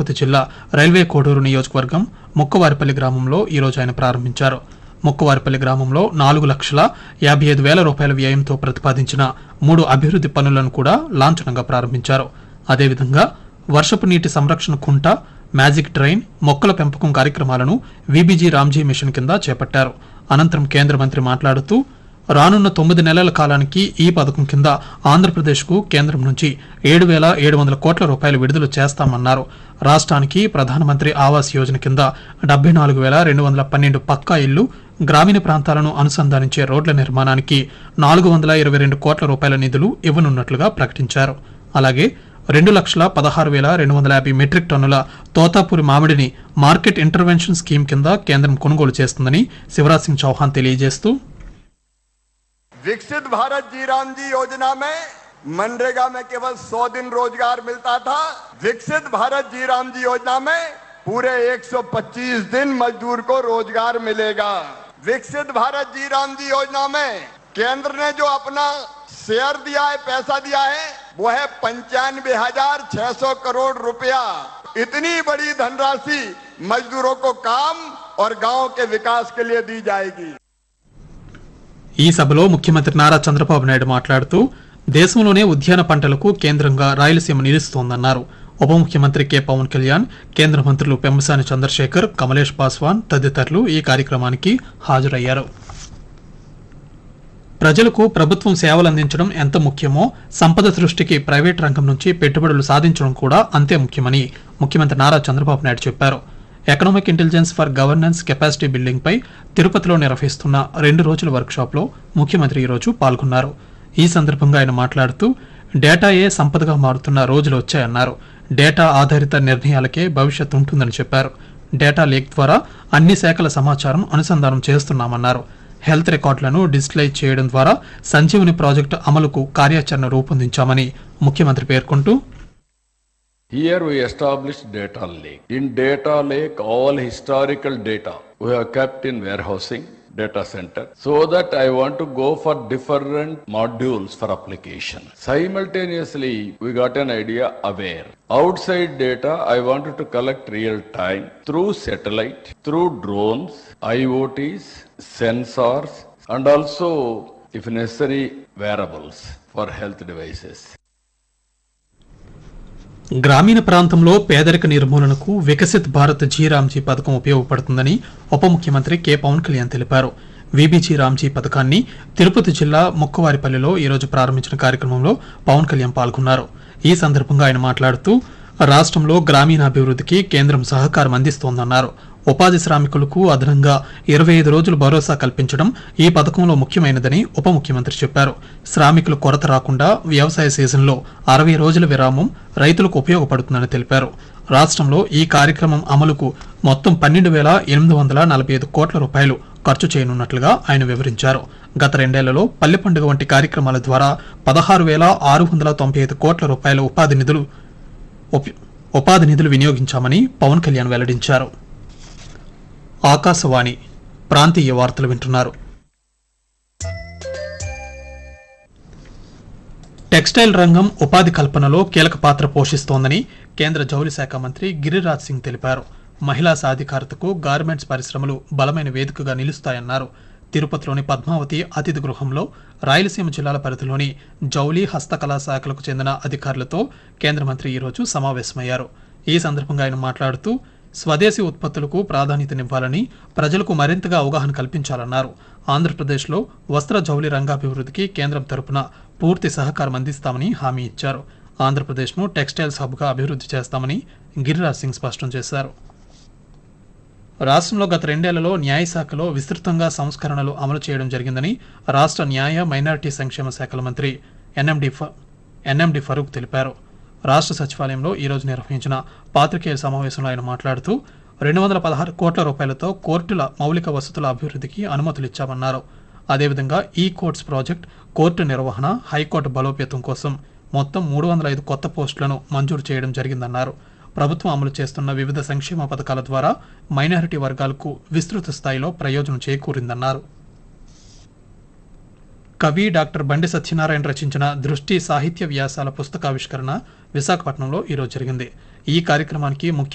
తిరుపతి జిల్లా రైల్వే కోడూరు నియోజకవర్గం ముక్కవారిపల్లి గ్రామంలో ఈరోజు ఆయన ప్రారంభించారు ముక్కవారిపల్లి గ్రామంలో నాలుగు లక్షల యాభై ఐదు వేల రూపాయల వ్యయంతో ప్రతిపాదించిన మూడు అభివృద్ధి పనులను కూడా లాంఛనంగా ప్రారంభించారు అదేవిధంగా వర్షపు నీటి సంరక్షణ కుంట మ్యాజిక్ ట్రైన్ మొక్కల పెంపకం కార్యక్రమాలను విబిజీ రామ్జీ మిషన్ కింద చేపట్టారు అనంతరం కేంద్ర మంత్రి మాట్లాడుతూ రానున్న తొమ్మిది నెలల కాలానికి ఈ పథకం కింద ఆంధ్రప్రదేశ్కు కేంద్రం నుంచి ఏడు వేల ఏడు వందల కోట్ల రూపాయలు విడుదల చేస్తామన్నారు రాష్ట్రానికి ప్రధానమంత్రి ఆవాస్ యోజన కింద డెబ్బై నాలుగు వేల రెండు వందల పన్నెండు పక్కా ఇళ్లు గ్రామీణ ప్రాంతాలను అనుసంధానించే రోడ్ల నిర్మాణానికి నాలుగు వందల ఇరవై రెండు కోట్ల రూపాయల నిధులు ఇవ్వనున్నట్లుగా ప్రకటించారు అలాగే రెండు లక్షల పదహారు వేల రెండు వందల యాభై మెట్రిక్ టన్నుల తోతాపూరి మామిడిని మార్కెట్ ఇంటర్వెన్షన్ స్కీమ్ కింద కేంద్రం కొనుగోలు చేస్తుందని శివరాజ్ సింగ్ చౌహాన్ తెలియజేస్తూ विकसित भारत जी राम जी योजना में मनरेगा में केवल 100 दिन रोजगार मिलता था विकसित भारत जी राम जी योजना में पूरे 125 दिन मजदूर को रोजगार मिलेगा विकसित भारत जी राम जी योजना में केंद्र ने जो अपना शेयर दिया है पैसा दिया है वो है पंचानवे हजार छह सौ करोड़ रुपया इतनी बड़ी धनराशि मजदूरों को काम और गांव के विकास के लिए दी जाएगी ఈ సభలో ముఖ్యమంత్రి నారా చంద్రబాబు నాయుడు మాట్లాడుతూ దేశంలోనే ఉద్యాన పంటలకు కేంద్రంగా రాయలసీమ నిలుస్తోందన్నారు ఉప ముఖ్యమంత్రి కె పవన్ కళ్యాణ్ కేంద్ర మంత్రులు పెమ్మసాని చంద్రశేఖర్ కమలేష్ పాస్వాన్ తదితరులు ఈ కార్యక్రమానికి హాజరయ్యారు ప్రజలకు ప్రభుత్వం సేవలు అందించడం ఎంత ముఖ్యమో సంపద సృష్టికి ప్రైవేట్ రంగం నుంచి పెట్టుబడులు సాధించడం కూడా అంతే ముఖ్యమని ముఖ్యమంత్రి నారా చంద్రబాబు నాయుడు చెప్పారు economic intelligence for governance capacity building పై తిరుపతిలో నిర్వహిస్తున్న రెండు రోజుల వర్క్షాప్లో ముఖ్యమంత్రి ఈరోజు పాల్గొన్నారు ఈ సందర్భంగా ఆయన మాట్లాడుతూ డేటాయే సంపదగా మారుతున్న రోజులు వచ్చాయన్నారు డేటా ఆధారిత నిర్ణయాలకే భవిష్యత్ ఉంటుందని చెప్పారు డేటా లేక్ ద్వారా అన్ని శాఖల సమాచారం అనుసంధానం చేస్తున్నామన్నారు హెల్త్ రికార్డులను డిజిటలైజ్ చేయడం ద్వారా సంజీవని ప్రాజెక్టు అమలుకు కార్యాచరణ రూపొందించామని ముఖ్యమంత్రి పేర్కొంటూ Here we established data lake. In data lake, all historical data we have kept in warehousing data center so that I want to go for different modules for application. Simultaneously, we got an idea aware. Outside data, I wanted to collect real time through satellite, through drones, IoTs, sensors, and also, if necessary, wearables for health devices. గ్రామీణ ప్రాంతంలో పేదరిక నిర్మూలనకు Viksit Bharat G Ramji పథకం ఉపయోగపడుతుందని ఉప ముఖ్యమంత్రి K Pawan Kalyan తెలిపారు VBG Ramji పథకాన్ని తిరుపతి జిల్లా ముక్కవారిపల్లిలో ఈరోజు ప్రారంభించిన కార్యక్రమంలో పవన్ కళ్యాణ్ పాల్గొన్నారు ఈ సందర్భంగా ఆయన మాట్లాడుతూ రాష్ట్రంలో గ్రామీణాభివృద్ధికి కేంద్రం సహకారం అందిస్తోందన్నారు ఉపాధి శ్రామికులకు అదనంగా ఇరవై ఐదు రోజులు భరోసా కల్పించడం ఈ పథకంలో ముఖ్యమైనదని ఉప ముఖ్యమంత్రి చెప్పారు శ్రామికులు కొరత రాకుండా వ్యవసాయ సీజన్లో అరవై రోజుల విరామం రైతులకు ఉపయోగపడుతుందని తెలిపారు రాష్ట్రంలో ఈ కార్యక్రమం అమలుకు మొత్తం పన్నెండు వేల ఎనిమిది వందల నలభై ఐదు కోట్ల రూపాయలు ఖర్చు చేయనున్నట్లుగా ఆయన వివరించారు గత రెండేళ్లలో పల్లె పండుగ వంటి కార్యక్రమాల ద్వారా పదహారు వేల ఆరు వందల తొంభై ఐదు కోట్ల రూపాయల ఉపాధి నిధులు ఉప- ఉపాధి నిధులు వినియోగించామని పవన్ కళ్యాణ్ వెల్లడించారు ఆకాశవాణి ప్రాంతీయ వార్తలు వింటున్నారు టెక్స్టైల్ రంగం ఉపాధి కల్పనలో కీలక పాత్ర పోషిస్తోందని కేంద్ర జౌళి శాఖ మంత్రి గిరిరాజ్ సింగ్ తెలిపారు మహిళా సాధికారతకు గార్మెంట్స్ పరిశ్రమలు బలమైన వేదికగా నిలుస్తాయన్నారు తిరుపతిలోని పద్మావతి అతిథి గృహంలో రాయలసీమ జిల్లాల పరిధిలోని జౌలి హస్తకళా శాఖలకు చెందిన అధికారులతో కేంద్ర మంత్రి ఈరోజు సమావేశమయ్యారు ఈ సందర్భంగా ఆయన మాట్లాడుతూ స్వదేశీ ఉత్పత్తులకు ప్రాధాన్యతనివ్వాలని ప్రజలకు మరింతగా అవగాహన కల్పించాలన్నారు ఆంధ్రప్రదేశ్లో వస్త్ర జౌళి రంగాభివృద్ధికి కేంద్రం తరపున పూర్తి సహకారం అందిస్తామని హామీ ఇచ్చారు ఆంధ్రప్రదేశ్ను టెక్స్టైల్స్ హబ్గా అభివృద్ధి చేస్తామని గిరిరాజ్ సింగ్ స్పష్టం చేశారు రాష్ట్రంలో గత రెండేళ్లలో న్యాయశాఖలో విస్తృతంగా సంస్కరణలు అమలు చేయడం జరిగిందని రాష్ట్ర న్యాయ మైనారిటీ సంక్షేమ శాఖల మంత్రి ఎన్ఎండి ఫ ఎన్ఎండి ఫరూక్ తెలిపారు రాష్ట్ర సచివాలయంలో ఈరోజు నిర్వహించిన పాత్రికేయుల సమావేశంలో ఆయన మాట్లాడుతూ రెండు వందల పదహారు కోట్ల రూపాయలతో కోర్టుల మౌలిక వసతుల అభివృద్ధికి అనుమతులు ఇచ్చామన్నారు అదేవిధంగా ఈ కోర్ట్స్ ప్రాజెక్ట్ కోర్టు నిర్వహణ హైకోర్టు బలోపేతం కోసం మొత్తం మూడు వందల ఐదు కొత్త పోస్టులను మంజూరు చేయడం జరిగిందన్నారు ప్రభుత్వం అమలు చేస్తున్న వివిధ సంక్షేమ పథకాల ద్వారా మైనారిటీ వర్గాలకు విస్తృత స్థాయిలో ప్రయోజనం చేకూరిందన్నారు కవి డాక్టర్ బండి సత్యనారాయణ రచించిన దృష్టి సాహిత్య వ్యాసాల పుస్తకావిష్కరణ విశాఖపట్నంలో ఈరోజు జరిగింది ఈ కార్యక్రమానికి ముఖ్య